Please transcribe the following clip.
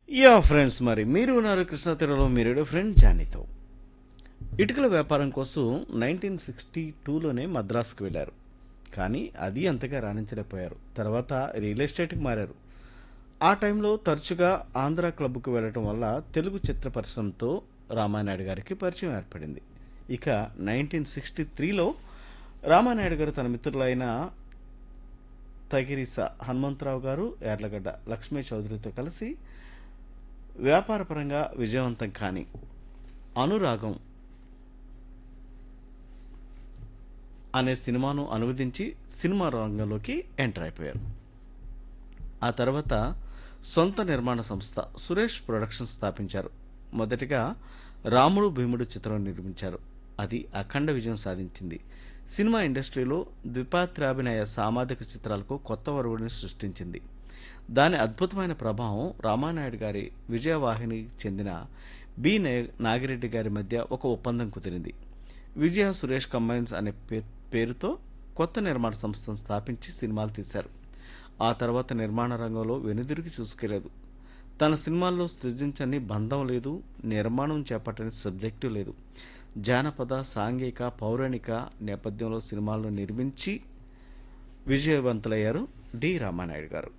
yeah friends మరి మీరు ఉన్నారు కృష్ణా తీరంలో మీరు ఫ్రెండ్ జానీతో ఇటుకల వ్యాపారం కోసం నైన్టీన్ సిక్స్టీ టూలోనే మద్రాసుకు వెళ్ళారు కానీ అది అంతగా రాణించలేకపోయారు తర్వాత రియల్ ఎస్టేట్కి మారారు ఆ టైంలో తరచుగా ఆంధ్ర క్లబ్కు వెళ్ళటం వల్ల తెలుగు చిత్ర పరిశ్రమతో రామానాయుడు గారికి పరిచయం ఏర్పడింది ఇక నైన్టీన్ సిక్స్టీ త్రీలో రామానాయుడు గారు తన మిత్రులైన తగిరిస హనుమంతరావు గారు యార్లగడ్డ లక్ష్మీ చౌదరితో కలిసి వ్యాపారపరంగా విజయవంతం కాని అనురాగం అనే సినిమాను అనువదించి సినిమా రంగంలోకి ఎంటర్ అయిపోయారు ఆ తర్వాత సొంత నిర్మాణ సంస్థ సురేష్ ప్రొడక్షన్స్ స్థాపించారు మొదటిగా రాముడు భీముడు చిత్రం నిర్మించారు అది అఖండ విజయం సాధించింది సినిమా ఇండస్ట్రీలో ద్విపాత్రాభినయ సామాజిక చిత్రాలకు కొత్త వరువుని సృష్టించింది దాని అద్భుతమైన ప్రభావం రామానాయుడు గారి విజయవాహినికి చెందిన బి నే- నాగిరెడ్డి గారి మధ్య ఒక ఒప్పందం కుదిరింది విజయ సురేష్ కంబైన్స్ అనే పే- పేరుతో కొత్త నిర్మాణ సంస్థను స్థాపించి సినిమాలు తీశారు ఆ తర్వాత నిర్మాణ రంగంలో వెనుదిరిగి చూసుకెలేదు తన సినిమాల్లో సృజించని బంధం లేదు నిర్మాణం చేపట్టని సబ్జెక్టు లేదు జానపద సాంఘిక పౌరాణిక నేపథ్యంలో సినిమాలను నిర్మించి విజయవంతులయ్యారు డి రామానాయుడు గారు